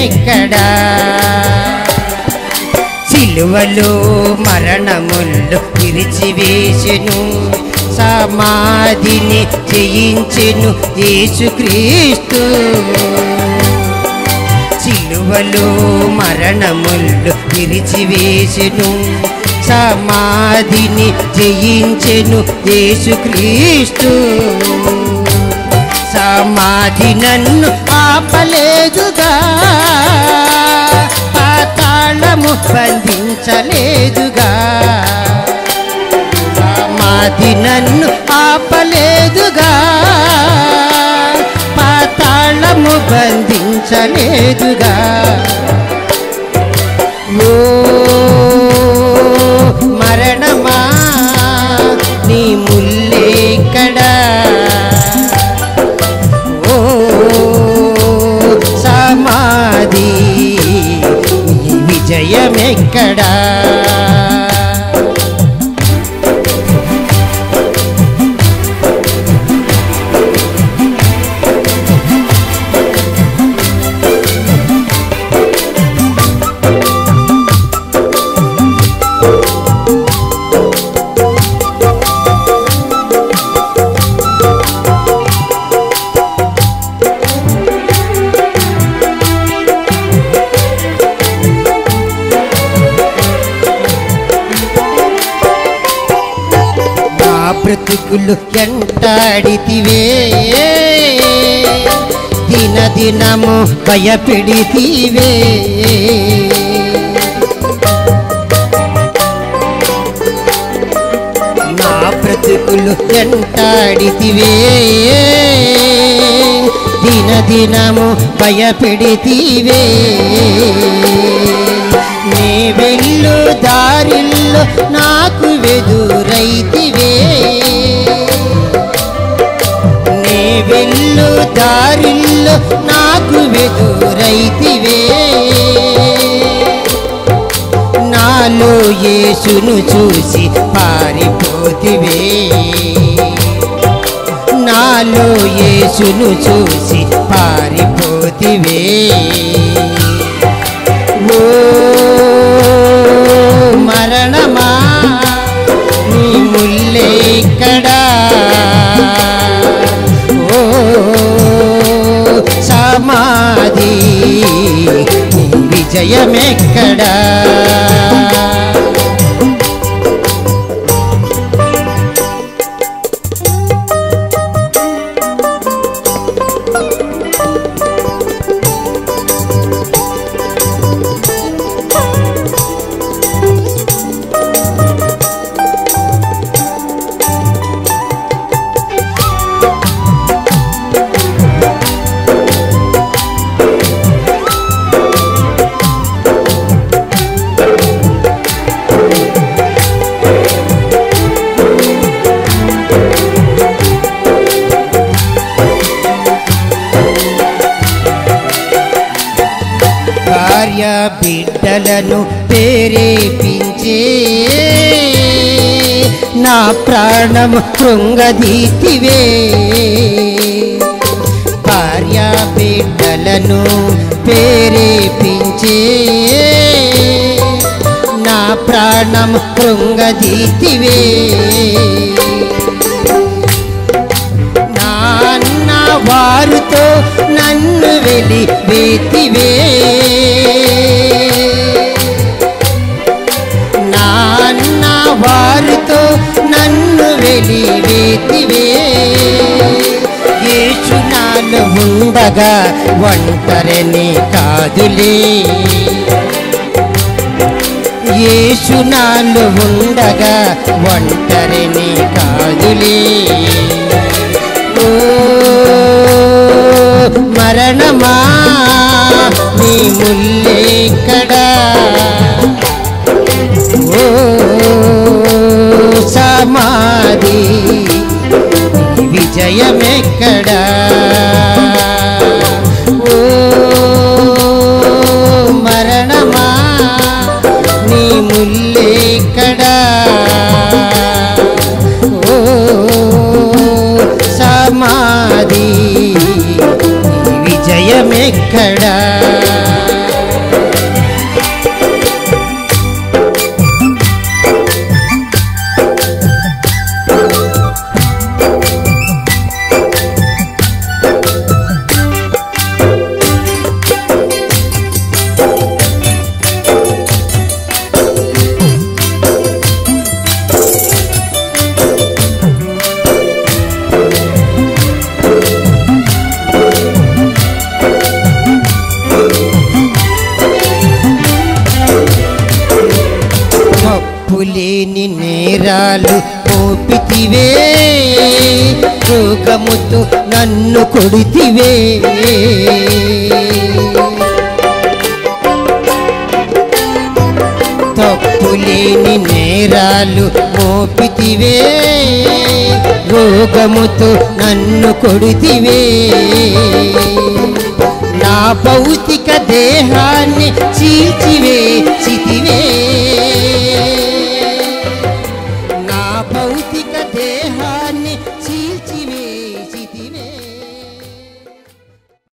విజయమెక్కడా సిలువలో మరణములు విరిచివేసెను సమాధిని జయించెను యేసుక్రీస్తు సిలువలో మరణములు విరిచివేసెను సమాధిని జయించెను యేసుక్రీస్తు సమాధి నన్ను ఆపలేదుగా పాతాళము బంధించలేదుగా సమాధి నన్ను ఆపలేదుగా పాతాళము బంధించలేదుగా ఓ మరణమా నీ ముల్లేకడా ఓ సమాధి నీ విజయమెక్కడా నా బ్రతుకులు ఎంటాడితివే దిన దినము భయపెడితివే నా బ్రతుకులు ఎంటాడితివే దిన దినము భయపెడితివే నే వెళ్ళు దారిల్లో నాకు వెదురైతివే నే వెళ్ళు దారిల్లో నాకు వెదురైతివే నాలో యేసును చూసి పారిపోతివే నాలో యేసును చూసి పారిపోతివే ఓ మరణమా నీ ముల్లేక్కడా ఓ సమాధి నీ విజయమెక్కడా భార్య బిడ్డలను ప్రేరేపించే నా ప్రాణం కృంగదీతివే భార్య బిడ్డలను ప్రేరేపించే నా ప్రాణం కృంగదీతివే నాన్న వారుతో నన్ను వెలి వేతివే నాన్న వారితో నన్ను వెలి వేతివే యేసు నాలో ఉండగా ఒంటరిని కాదులే యేసు నాలో ఉండగా ఒంటరిని కాదులే ఓ మరణమా నీ ముల్లేక్కడా ఓ సమాధి నీ విజయమెక్కడా ఓ మరణమా నీ ముల్లేక్కడా ఓ సమాధి నీ విజయమెక్కడా తప్పులేని నేరాలు మోపితివే రోగముతో నన్ను కొడితివే తప్పులేని నేరాలు మోపితివే రోగముతో నన్ను కొడితివే నా భౌతిక దేహాన్ని చీల్చివే చితివే నా భౌతిక దేహాన్ని